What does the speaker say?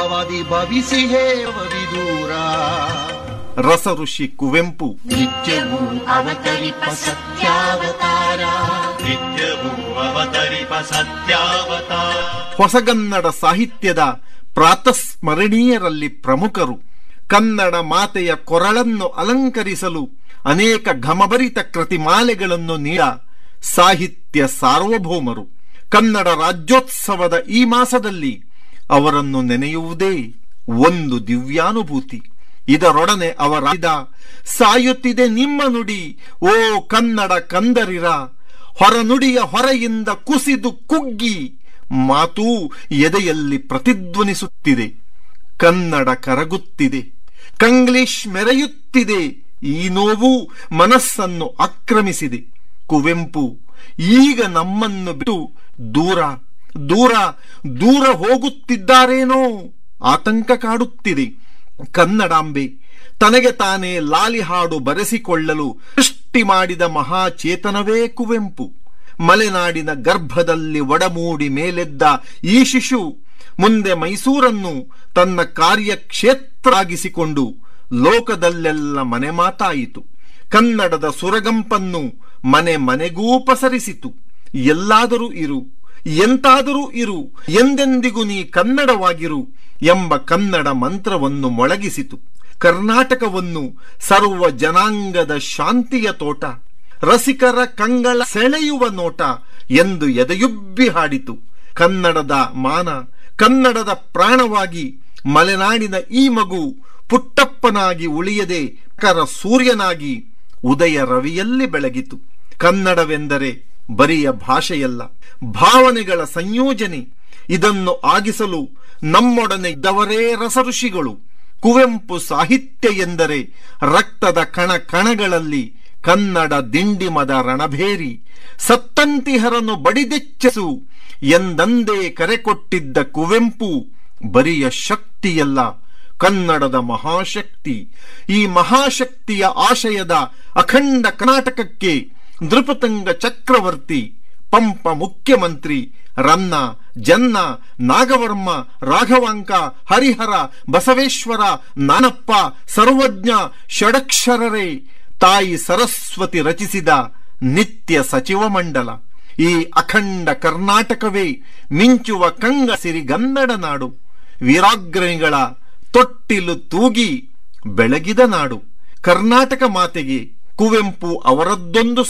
ಅವಧಿ ಭವಿಸಿಹೇ ವಿದೂರ ರಸ ಋಷಿ ಕುವೆಂಪು ನಿತ್ಯವೂ ಅವತರಿಪ ಸತ್ಯಾವತಾರ ನಿತ್ಯವೂ ಅವತರಿಪ ಸತ್ಯಾವತಾರ ಹೊಸಗನ್ನಡ ಸಾಹಿತ್ಯದ ಪ್ರಾತಸ್ಮರಣೀಯರಲ್ಲಿ ಪ್ರಮುಖರು ಕನ್ನಡ ಮಾತೆಯ ಕೊರಳನ್ನು ಅಲಂಕರಿಸಲು ಅನೇಕ ಘಮಭರಿತ ಕೃತಿಮಾಲೆಗಳನ್ನು ನೀಡ ಸಾಹಿತ್ಯ ಸಾರ್ವಭೌಮರು ಕನ್ನಡ ರಾಜ್ಯೋತ್ಸವದ ಈ ಮಾಸದಲ್ಲಿ ಅವರನ್ನು ನೆನೆಯುವುದೇ ಒಂದು ದಿವ್ಯಾನುಭೂತಿ ಇದರೊಡನೆ ಅವರಾದ ಸಾಯುತ್ತಿದೆ ನಿಮ್ಮ ನುಡಿ ಓ ಕನ್ನಡ ಕಂದರಿರ ಹೊರನುಡಿಯ ಹೊರೆಯಿಂದ ಕುಸಿದು ಕುಗ್ಗಿ ಮಾತೂ ಎದೆಯಲ್ಲಿ ಪ್ರತಿಧ್ವನಿಸುತ್ತಿದೆ ಕನ್ನಡ ಕರಗುತ್ತಿದೆ ಕಂಗ್ಲೀಷ್ ಮೆರೆಯುತ್ತಿದೆ ಈ ನೋವು ಮನಸ್ಸನ್ನು ಆಕ್ರಮಿಸಿದೆ ಕುವೆಂಪು ಈಗ ನಮ್ಮನ್ನು ಬಿಟ್ಟು ದೂರ ದೂರ ದೂರ ಹೋಗುತ್ತಿದ್ದಾರೇನೋ ಆತಂಕ ಕಾಡುತ್ತಿದೆ ಕನ್ನಡಾಂಬೆ ತನಗೆ ತಾನೇ ಲಾಲಿ ಹಾಡು ಬರೆಸಿಕೊಳ್ಳಲು ಸೃಷ್ಟಿ ಮಾಡಿದ ಮಹಾಚೇತನವೇ ಕುವೆಂಪು ಮಲೆನಾಡಿನ ಗರ್ಭದಲ್ಲಿ ಒಡಮೂಡಿ ಮೇಲೆದ್ದ ಈ ಶಿಶು ಮುಂದೆ ಮೈಸೂರನ್ನು ತನ್ನ ಕಾರ್ಯಕ್ಷೇತ್ರವಾಗಿಸಿಕೊಂಡು ಲೋಕದಲ್ಲೆಲ್ಲ ಮನೆ ಮಾತಾಯಿತು ಕನ್ನಡದ ಸುರಗಂಪನ್ನು ಮನೆ ಮನೆಗೂ ಪಸರಿಸಿತು ಎಲ್ಲಾದರೂ ಇರು ಎಂತಾದರೂ ಇರು ಎಂದೆಂದಿಗೂ ನೀ ಕನ್ನಡವಾಗಿರು ಎಂಬ ಕನ್ನಡ ಮಂತ್ರವನ್ನು ಮೊಳಗಿಸಿತು ಕರ್ನಾಟಕವನ್ನು ಸರ್ವ ಜನಾಂಗದ ಶಾಂತಿಯ ತೋಟ ರಸಿಕರ ಕಂಗಳ ಸೆಳೆಯುವ ನೋಟ ಎಂದು ಎದೆಯುಬ್ಬಿ ಹಾಡಿತು ಕನ್ನಡದ ಮಾನ ಕನ್ನಡದ ಪ್ರಾಣವಾಗಿ ಮಲೆನಾಡಿನ ಈ ಮಗು ಪುಟ್ಟಪ್ಪನಾಗಿ ಉಳಿಯದೆ ಕರ ಸೂರ್ಯನಾಗಿ ಉದಯ ರವಿಯಲ್ಲಿ ಬೆಳಗಿತು ಕನ್ನಡವೆಂದರೆ ಬರಿಯ ಭಾಷೆಯಲ್ಲ ಭಾವನೆಗಳ ಸಂಯೋಜನೆ ಇದನ್ನು ಆಗಿಸಲು ನಮ್ಮೊಡನೆ ಇದ್ದವರೇ ರಸಋಷಿಗಳು ಕುವೆಂಪು ಸಾಹಿತ್ಯ ಎಂದರೆ ರಕ್ತದ ಕಣ ಕಣಗಳಲ್ಲಿ ಕನ್ನಡ ದಿಂಡಿಮದ ರಣಭೇರಿ ಸತ್ತಂತಿಹರನ್ನು ಬಡಿದೆಚ್ಚಸು ಎಂದಂದೇ ಕರೆ ಕೊಟ್ಟಿದ್ದ ಕುವೆಂಪು ಬರಿಯ ಶಕ್ತಿಯಲ್ಲ ಕನ್ನಡದ ಮಹಾಶಕ್ತಿ ಈ ಮಹಾಶಕ್ತಿಯ ಆಶಯದ ಅಖಂಡ ಕರ್ನಾಟಕಕ್ಕೆ ನೃಪತಂಗ ಚಕ್ರವರ್ತಿ ಪಂಪ ಮುಖ್ಯಮಂತ್ರಿ ರನ್ನ ಜನ್ನ ನಾಗವರ್ಮ ರಾಘವಾಂಕ ಹರಿಹರ ಬಸವೇಶ್ವರ ನಾನಪ್ಪ ಸರ್ವಜ್ಞ ಷಡಕ್ಷರರೇ ತಾಯಿ ಸರಸ್ವತಿ ರಚಿಸಿದ ನಿತ್ಯ ಸಚಿವ ಮಂಡಲ ಈ ಅಖಂಡ ಕರ್ನಾಟಕವೇ ಮಿಂಚುವ ಕಂಗ ಸಿರಿಗನ್ನಡ ನಾಡು ವೀರಾಗ್ರಣಿಗಳ ತೊಟ್ಟಿಲು ತೂಗಿ ಬೆಳಗಿದ ನಾಡು ಕರ್ನಾಟಕ ಮಾತೆಗೆ ಕುವೆಂಪು ಅವರದ್ದೊಂದು